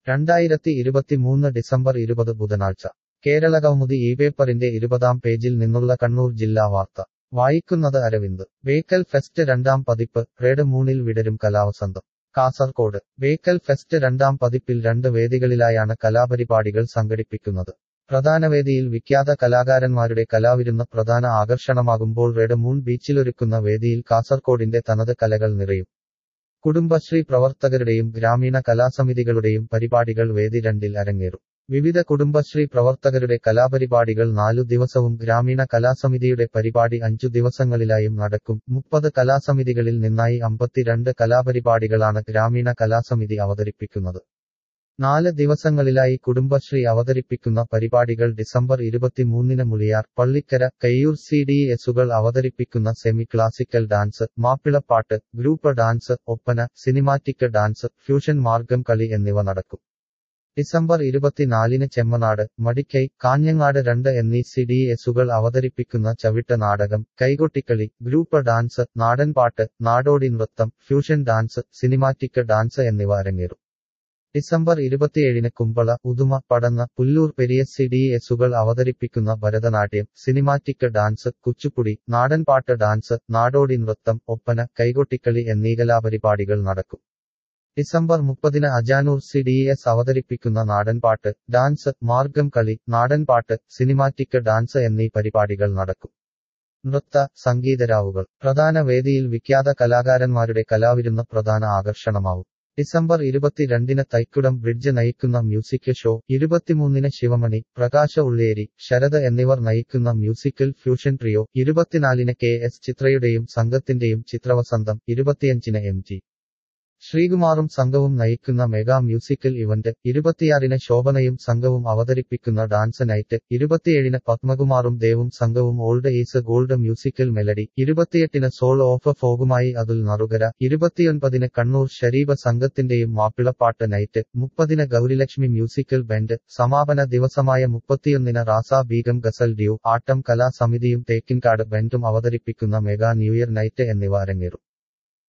രണ്ടായിരത്തി ഇരുപത്തിമൂന്ന് ഡിസംബർ ഇരുപത് ബുധനാഴ്ച കേരളകൗമുദി ഈ പേപ്പറിന്റെ ഇരുപതാം പേജിൽ നിന്നുള്ള കണ്ണൂർ ജില്ലാ വാർത്ത വായിക്കുന്നത് അരവിന്ദ് ബേക്കൽ ഫെസ്റ്റ് രണ്ടാം പതിപ്പ് റേഡ് മൂന്നിൽ വിടരും കലാവസന്തം കാസർകോട് ബേക്കൽ ഫെസ്റ്റ് രണ്ടാം പതിപ്പിൽ രണ്ട് വേദികളിലായാണ് കലാപരിപാടികൾ സംഘടിപ്പിക്കുന്നത് പ്രധാന വേദിയിൽ വിഖ്യാത കലാകാരന്മാരുടെ കലാവിരുന്ന പ്രധാന ആകർഷണമാകുമ്പോൾ റെഡ് മൂൺ ബീച്ചിലൊരുക്കുന്ന വേദിയിൽ കാസർകോടിന്റെ തനത് കലകൾ നിറയും കുടുംബശ്രീ പ്രവർത്തകരുടെയും ഗ്രാമീണ കലാസമിതികളുടെയും പരിപാടികൾ വേദി രണ്ടിൽ അരങ്ങേറും വിവിധ കുടുംബശ്രീ പ്രവർത്തകരുടെ കലാപരിപാടികൾ നാലു ദിവസവും ഗ്രാമീണ കലാസമിതിയുടെ പരിപാടി അഞ്ചു ദിവസങ്ങളിലായും നടക്കും മുപ്പത് കലാസമിതികളിൽ നിന്നായി അമ്പത്തിരണ്ട് കലാപരിപാടികളാണ് ഗ്രാമീണ കലാസമിതി അവതരിപ്പിക്കുന്നത് നാല് ദിവസങ്ങളിലായി കുടുംബശ്രീ അവതരിപ്പിക്കുന്ന പരിപാടികൾ ഡിസംബർ ഇരുപത്തിമൂന്നിന് മുളിയാർ പള്ളിക്കര കയ്യൂർ സി ഡി എസുകൾ അവതരിപ്പിക്കുന്ന semi classical dance Mappilappattu group dance Oppana cinematic dance fusion Margam Kali എന്നിവ നടക്കും ഡിസംബർ ഇരുപത്തിനാലിന് ചെമ്മനാട് മടിക്കൈ കാഞ്ഞങ്ങാട് രണ്ട് എന്നീ സി ഡി എസുകൾ അവതരിപ്പിക്കുന്ന ചവിട്ട് നാടകം കൈകൊട്ടിക്കളി ഗ്രൂപ്പ് ഡാൻസ് നാടൻപാട്ട് നാടോടി നൃത്തം ഫ്യൂഷൻ ഡാൻസ് സിനിമാറ്റിക് ഡാൻസ് എന്നിവ അരങ്ങേറും ഡിസംബർ ഇരുപത്തിയേഴിന് കുമ്പള ഉദുമ പടന്ന പുല്ലൂർ പെരിയ സി ഡി എസുകൾ അവതരിപ്പിക്കുന്ന ഭരതനാട്യം സിനിമാറ്റിക് ഡാൻസ് കുച്ചുപ്പുടി നാടൻപാട്ട് ഡാൻസ് നാടോടി നൃത്തം ഒപ്പന കൈകൊട്ടിക്കളി എന്നീ കലാപരിപാടികൾ നടക്കും ഡിസംബർ മുപ്പതിന് അജാനൂർ സി ഡി എസ് അവതരിപ്പിക്കുന്ന നാടൻപാട്ട് ഡാൻസ് മാർഗം കളി നാടൻപാട്ട് സിനിമാറ്റിക് ഡാൻസ് എന്നീ പരിപാടികൾ നടക്കും നൃത്ത സംഗീതരാവുകൾ പ്രധാന വേദിയിൽ വിഖ്യാത കലാകാരന്മാരുടെ കലാവിരുന്ന പ്രധാന ആകർഷണമാവും ഡിസംബർ ഇരുപത്തിരണ്ടിന് തൈക്കുടം ബ്രിഡ്ജ് നയിക്കുന്ന മ്യൂസിക് ഷോ ഇരുപത്തിമൂന്നിന് ശിവമണി പ്രകാശ ഉള്ളേരി ശരത് എന്നിവർ നയിക്കുന്ന മ്യൂസിക്കൽ ഫ്യൂഷൻ ട്രിയോ ഇരുപത്തിനാലിന് കെ എസ് ചിത്രയുടെയും സംഘത്തിന്റെയും ചിത്രവസന്തം ഇരുപത്തിയഞ്ചിന് എം ജി ശ്രീകുമാറും സംഘവും നയിക്കുന്ന മെഗാ മ്യൂസിക്കൽ ഇവന്റ് ഇരുപത്തിയാറിന് ശോഭനയും സംഘവും അവതരിപ്പിക്കുന്ന ഡാൻസ് നൈറ്റ് ഇരുപത്തിയേഴിന് പത്മകുമാറും ദേവും സംഘവും old is gold musical melody ഇരുപത്തിയെട്ടിന് സോൾ ഓഫ് ഫോഗുമായി അതുൽ നറുകര ഇരുപത്തിയൊൻപതിന് കണ്ണൂർ ഷരീബ സംഘത്തിന്റെയും മാപ്പിളപ്പാട്ട് നൈറ്റ് മുപ്പതിന് ഗൗരിലക്ഷ്മി മ്യൂസിക്കൽ ബാൻഡ് സമാപന ദിവസമായ മുപ്പത്തിയൊന്നിന് റാസ ബീഗം ഗസൽ ഡ്യൂ ആട്ടം കലാ സമിതിയും തേക്കിൻകാട് ബാൻഡും അവതരിപ്പിക്കുന്ന മെഗാ ന്യൂഇയർ നൈറ്റ് എന്നിവ അരങ്ങേറും